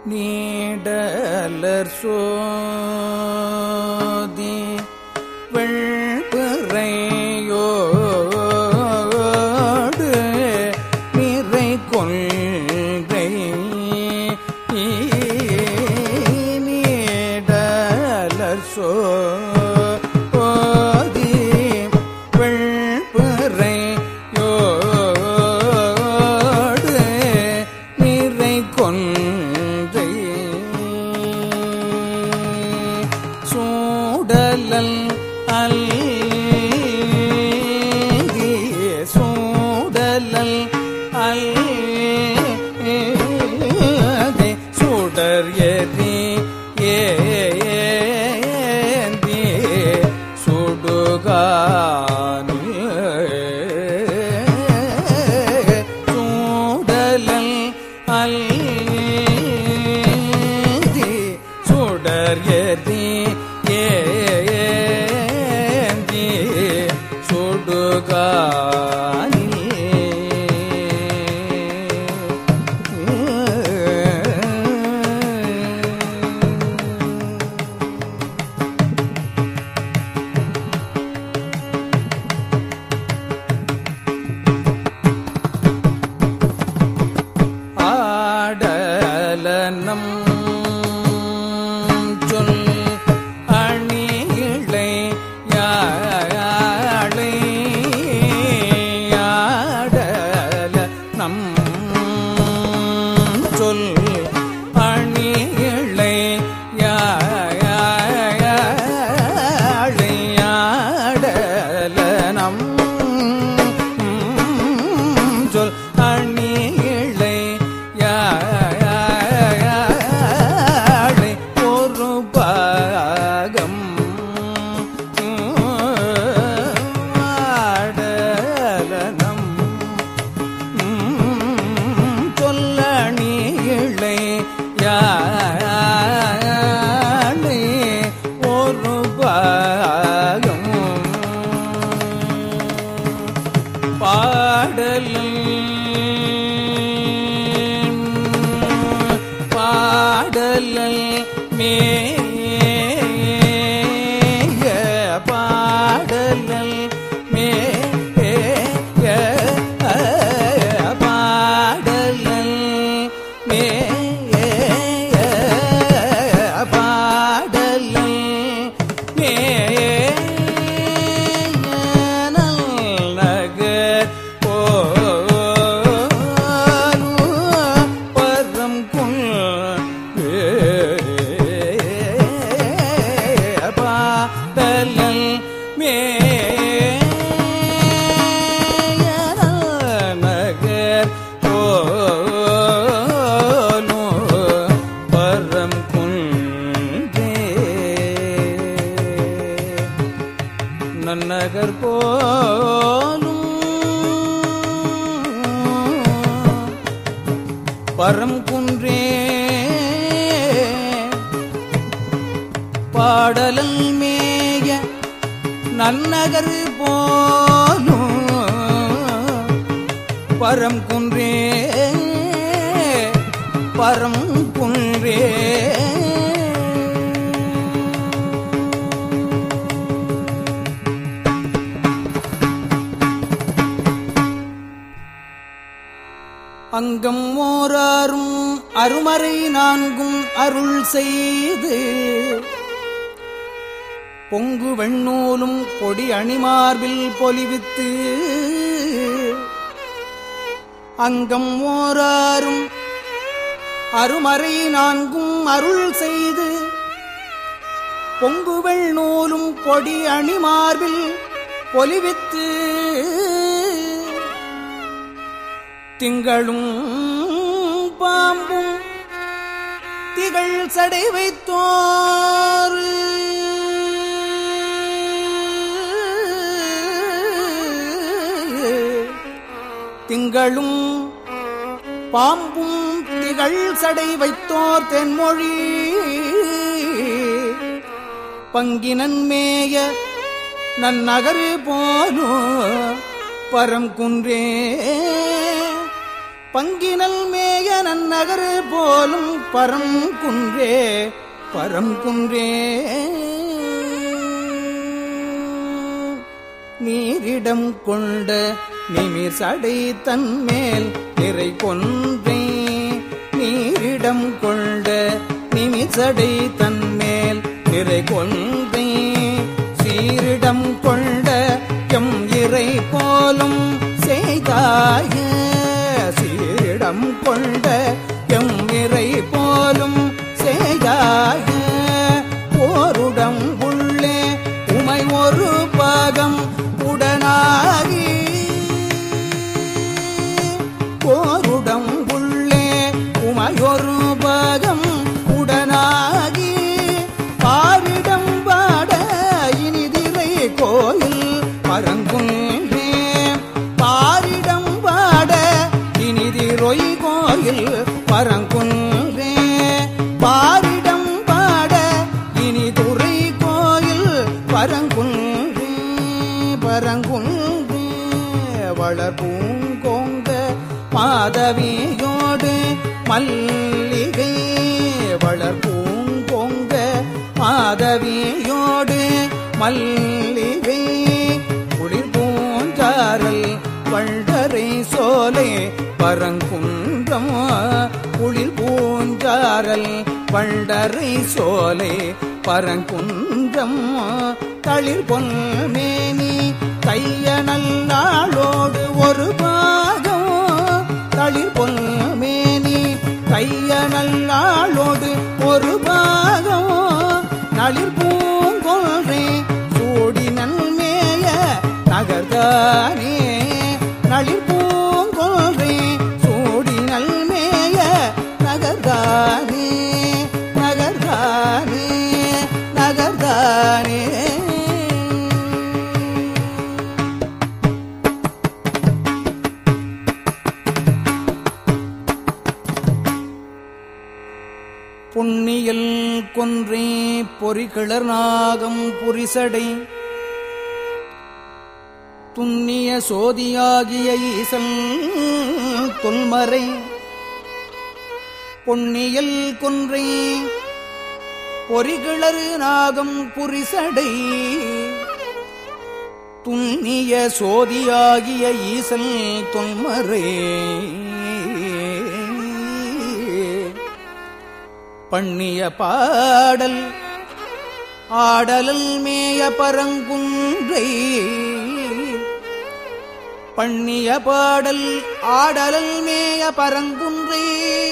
நீடலர் சோதி வெள்பிறையோடு நிறை கொள்கை நீடலர் சோதி வெள்பிறையோடு நிறை கொன்றை சூடலல் அல்கி சூடலல் அல்கி சுடர் எரி ஏந்தி சுடுகானில் சூடலல் அல்தி சுடர் எரி ஏந்தி சுடுகானில் ஆடலனம் சொல் அணிகளை யாழை ஆடல நம் சொல் அணிகளை யாழை ஆடல நம் சொல் அணிகளை யாழை ஒரு பாகம் ஆடலனம் சொல்லணி இளை யாழை ஒரு பாகம் பாடல் பாடல் மேய பாடல் மேய பாடல் மேய பாடல் மேய நகர் பரம் பாடல் நகர் பரம் குன்றே நன்னகர் போலும் பரம் குன்றே பாடலல் மேய நன்னகர் போலும் பரம் குன்றே பரம் குன்றே அங்கம் ஓராரும் அருமறை நான்கும் அருள் செய்து பொங்கு வெண்ணூலும் பொடி அணிமார்பில் பொலிவித்து அங்கம் ஓராரும் அருமறை நான்கும் அருள் செய்து பொங்கு வெண்ணூலும் பொடி அணிமார்பில் பொலிவித்து திங்களும் பாம்பும் திகழ் சடை வைத்தோர் திங்களும் பாம்பும் திகழ் சடை வைத்தோர் தென்மொழி பங்கினன் மேய நன்னகரு போலோ பரம் குன்றே பங்கினல் மேய நன்னகர் போலும் பரம் குன்றே பரம் குன்றே நீரிடம் கொண்ட நிமிர் சடை தன்மேல் நிறை கொன்றே நீரிடம் கொண்ட நிமிசடை தன்மேல் நிறை கொன்றே சீரிடம் கொண்ட எம் இறை போலும் செய்தாய சீரிடம் கொண்ட எம் இறை போலும் செய்தாய போருடம் உள்ளே உமை ஒரு பாகம் உடனாகி போருடம் உள்ளே உமையொரு பாகம் உடனாகி பாரிடம் பாட இனிதிரை கோயில் பரங்குன்றே பாரிடம் பாட இனிதிரொய் கோயில் பரங்குன்றே பாரிடம் பாட இனிதுரை கோயில் பரங்குன்றே பரங்குன்றே வளர்பூங்கோங்க மாதவியோடு மல்லிகை வளர்பூங்கோங்க மாதவியோடு மல்லிகை குளிர் பூஞ்சாரல் வண்டரை சோலை பரங்குன்றம் குளிர் பூஞ்சாரல் பண்டரை சோலை பரங்குன்றம் தளிர் பொன்மேனி கைய நல்லாளோடு ஒரு பாகம் தளிர் பொன்மேனி கைய நல்லாளோடு ஒரு பாகம் நளிர் பூங்கொன்றே சூடி நன்மேய நகர்தானே நளிர் பூங்கொன்றே சூடி நல்மேய நகர்தானே நகர்தானே நகர்தானே புண்ணியல் கொன்றே பொறிகிளர் நாகம் புரிசடை துண்ணிய சோதியாகிய ஈசல் தொல்மறை பொன்னியல் கொன்றை பொறிகிளறு நாகம் புரிசடை துண்ணிய சோதியாகிய ஈசல் தொன்மறை பண்ணிய பாடல் ஆடலல் மேய பரங்குன்றை பண்ணிய பாடல் ஆடலல் மேய பரங்குன்றை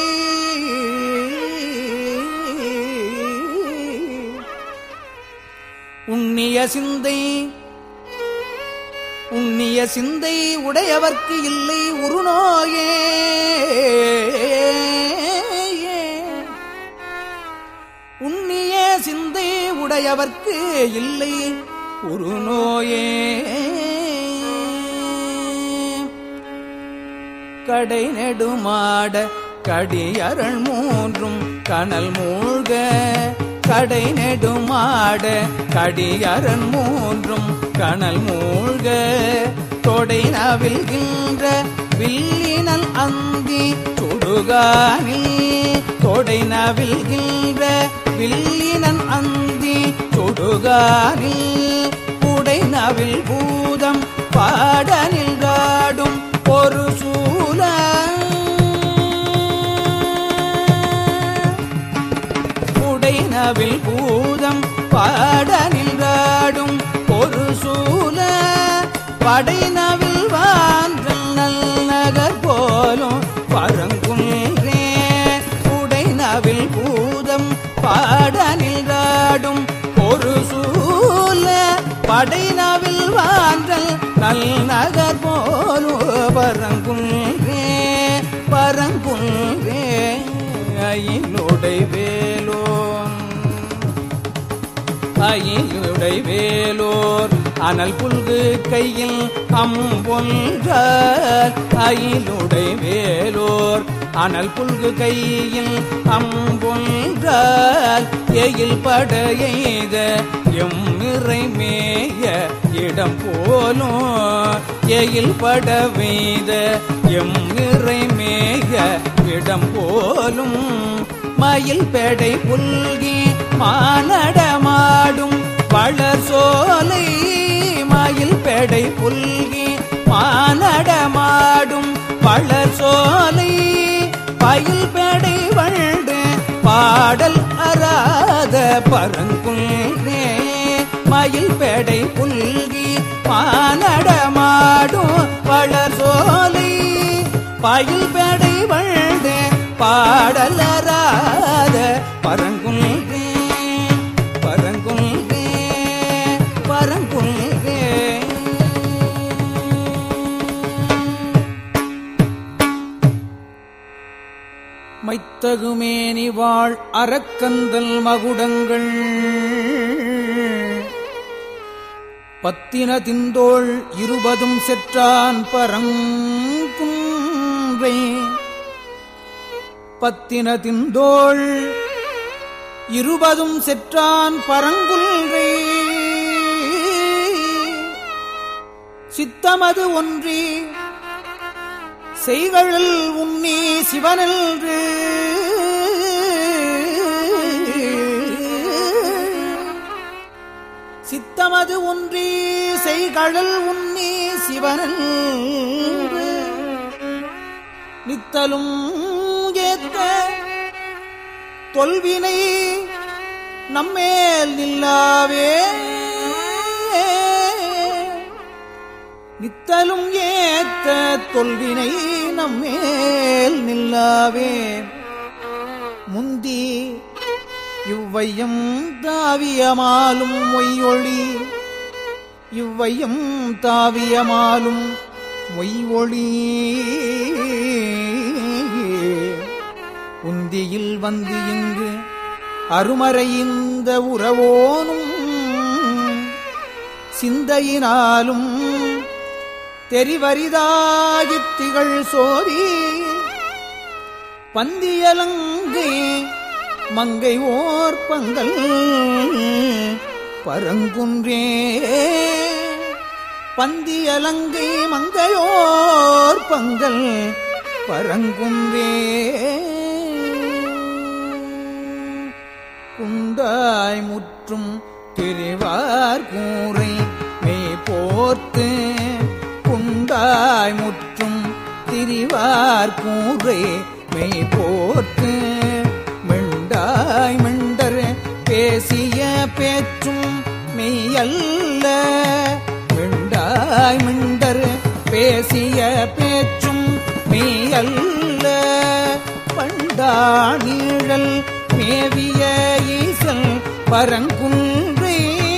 உண்ணிய சிந்தை உண்ணிய சிந்தை உடையவர்க்கு இல்லை உருநோயே உண்ணிய சிந்தை உடையவர்க்கு இல்லை உருநோயே கடை நெடுமாட கடியரண் மூன்றும் கனல் மூழ்க கடை நெடுமாட கடியரண் மூன்றும் கனல் மூழ்க தொடை நவில்கின்ற வில்லினல் அந்தி சுடுகானில் தொடை நவில்கின்ற வில்லினன் அந்தி சுடுகானில் புடை நவில் பூதம் பாட நின்றாடும் ஒரு சூல உடைனவில் பூதம் பாட நின்றாடும் ஒரு சூல படைனவில் வான்றல் நல் நகர் போலும் பரங்குன்றே உடைனவில் பூதம் பாட நின்றாடும் ஒரு சூல படைனவில் வான்றல் நல் நகர் போலும் பரங்குன்றே பரங்குன்றே அயிலுடை வேலோன் அயிலுடை வேலோர் அனல் புல்கு கையில் அம்பொன்றார் அயிலுடை வேலோர் அனல் புல்கு கையில் அம்பொன்றால் எயில் பட எய்த எம்மிறை மேய இடம் போலும் எயில் பட வெய்த எம்மிறை மேய இடம் போலும் மயில் பெடை புல்கி மானடமாடும் வளர் சோலை மயில் பெடை புல்கி மானடமாடும் வளர் சோலை பயில் பெடை வண்டு பாடல் அறாத பரங்குன்றே மயில் பெடை புல்கி மானடமாடும் வளர் சோலை பயில் பெடை வண்டு பாடலராத பரங்குன்றே பரங்குன்றே பரங்குன்றே மைத்தகுமேனி வாழ் அறக்கந்தல் மகுடங்கள் பத்தின திந்தோள் இருபதும் செற்றான் பரங்குன்றை பத்தின திந்தோள் இருபதும் செற்றான் பரங்குல்றை சித்தமது ஒன்றி செய்கழல் உண்ணி சிவனென்று சித்தமது ஒன்றி செய்கழல் உண்ணி சிவனென்று நித்தலும் ஏத்த தொல்வினை நம்மேல் நில்லாவே நித்தலும் ஏத்த தொல்வினை நம்மேல் நில்லாவே முந்தி இவ்வையம் தாவியமாலும் மொய்யொளி இவ்வையம் தாவியமாலும் மொய்வொளி உந்தியில் வந்து இங்கு அருமறைந்த உறவோனும் சிந்தையினாலும் தெரிவரிதாகித் திகழ் சோதி பந்தியலங்கை மங்கை ஓர் பங்கல் பரங்குன்றே பந்தியலங்கை மங்கையோர் பங்கல் பரங்குன்றே குந்தாய் முற்றும் திரிவார் கூரை மெய் போர்த்து குண்டாய் முற்றும் திரிவார் கூரை மெய் போர்த்து மிண்டாய் மிண்டர் பேசிய பேற்றும் மெய்யல்ல மிண்டாய் மிண்டர் பேசிய பேற்றும் மெய்யல்ல பண்டாணிழல் மேவிய ஈசல் பரங்குன்றே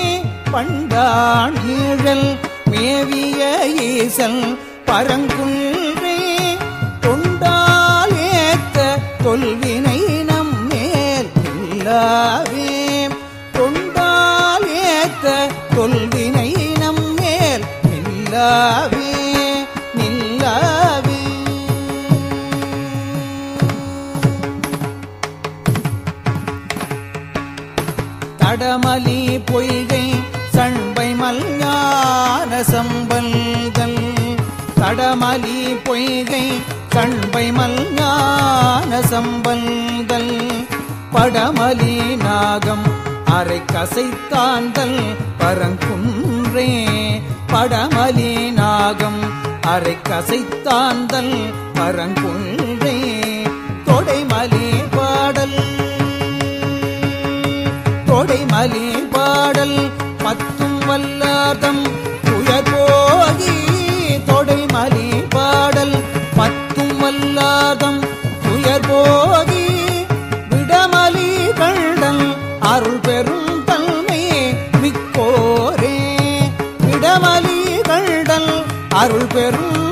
பண்டாணிழல் மேவிய ஈசல் பரங்குன்றே தொண்டால் ஏத்த தொல்வினை நம்மேல் இல்லாவே தொண்டால் ஏத்த தொல்வினை நம்மேல் நில்லாவே நில்லாவே தடமலி பொய்கை சண்பை மல்ஞான சம்பல்கள் தடமலி பொய்கை சண்பை மல்ஞான சம்பல்கள் படமலி நாகம் அரை கசைத்தாண்டல் பரங்குன்றே படமலி நாகம் அரை கசைத்தாந்தல் பரங்குன்றே தொடைமலி பாடல் தொடைமலி பாடல் பத்தும் வல்லாதம் துயர் போகி தொடைமலி பாடல் பத்தும் வல்லாதம் துயர் போகி விடமலி கண்டன் அருள் பெரும் தன்மை மிக்கோரே விடமலி கண்டன் அருள் பெரும்